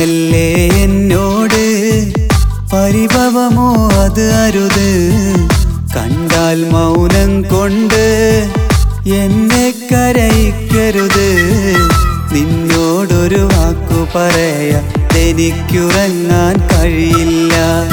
പിണങ്ങല്ലേ എന്നോട് പരിഭവമോ അത് അരുത് കണ്ടാൽ മൗനം കൊണ്ട് എന്നെ കരയിക്കരുത് നിന്നോടൊരു വാക്കു പറയാ എനിക്കുറങ്ങാൻ കഴിയില്ല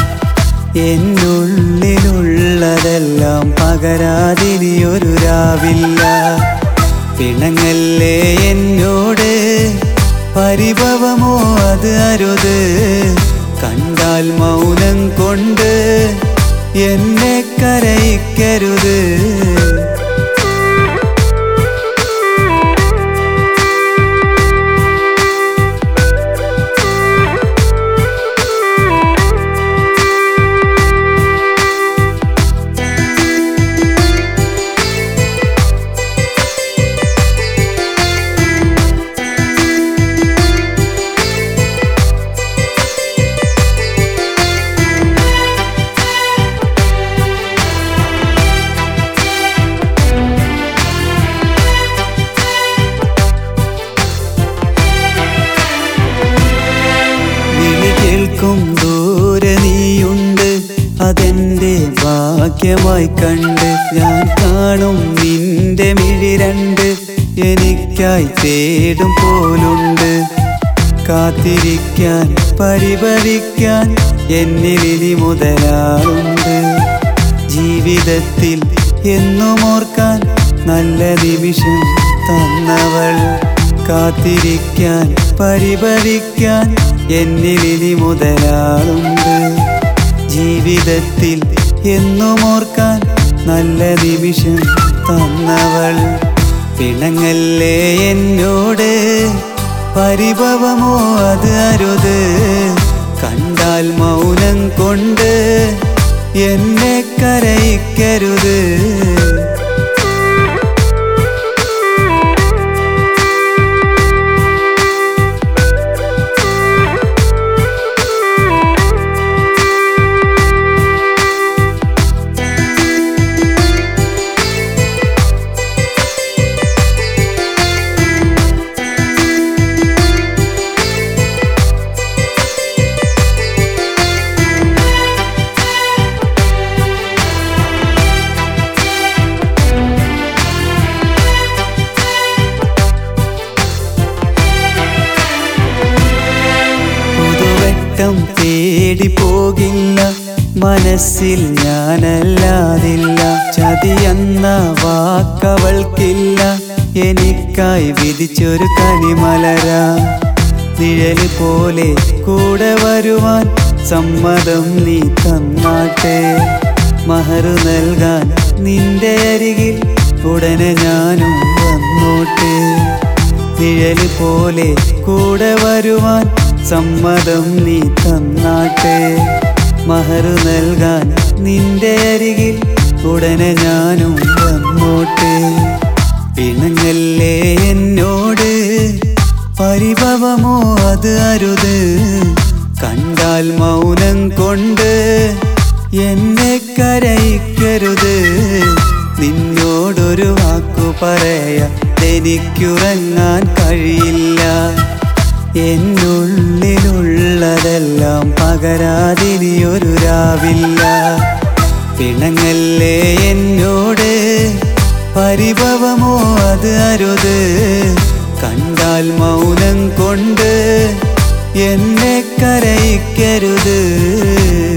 എന്നുള്ളിലുള്ളതെല്ലാം പകരാതിനിയൊരു രാവില്ല പിണങ്ങല്ലേ എന്നോട് പരിഭവമോ അത് അരുത് കണ്ടാൽ മൗനം കൊണ്ട് എന്നെ കരയിക്കരുത് വിളി കേൾക്കും ദൂരെ നീയുണ്ട് അതെന്റെ ഭാഗ്യമായി കണ്ട് ഞാൻ കാണും നിന്റെ മിഴി രണ്ട് എനിക്കായി തേടും പോലുണ്ട് കാത്തിരിക്കാൻ പരിഭവിക്കാൻ എന്നിലിനി മുതലാളുണ്ട് ജീവിതത്തിൽ എന്നും ഓർക്കാൻ നല്ല നിമിഷം തന്നവൾ കാത്തിരിക്കാൻ പരിഭവിക്കാൻ എന്നിലിനി മുതലാളുണ്ട് ജീവിതത്തിൽ എന്നും ഓർക്കാൻ നല്ല നിമിഷം തന്നവൾ പിണങ്ങല്ലേ എന്നോട് പരിഭവമോ അത് അരുത് കണ്ടാൽ മൗനം കൊണ്ട് എന്നെ കരയിക്കരുത് പുതുവട്ടം തേടി പോകില്ല മനസ്സിൽ ഞാനല്ലാതില്ല ചതിയെന്ന വാക്കവൾക്കില്ല എനിക്കായി വിധിച്ചൊരു കനിമലര നിഴല് പോലെ കൂടെ വരുവാൻ സമ്മതം നീ തന്നാട്ടെ മഹറു നൽകാൻ നിന്റെ അരികിൽ ഉടനെ ഞാനും വന്നോട്ടെ നിഴല് പോലെ കൂടെ വരുവാൻ സമ്മതം നീ തന്നാട്ടെ മഹറു നൽകാൻ നിന്റെ അരികിൽ ഉടനെ ഞാനും വന്നോട്ടെ പിണങ്ങല്ലേ എന്നോട് പരിഭവമോ അത് അരുത് കണ്ടാൽ മൗനം കൊണ്ട് എന്നെ കരയിക്കരുത് നിന്നോടൊരു വാക്കു പറയാ എനിക്കുറങ്ങാൻ കഴിയില്ല എന്നുള്ളിലുള്ളതെല്ലാം പകരാതിനിയൊരു രാവില്ല പിണങ്ങല്ലേ എന്നോട് പരിഭവമോ അത് അരുത് കണ്ടാൽ മൗനം കൊണ്ട് എന്നെ കരയിക്കരുത്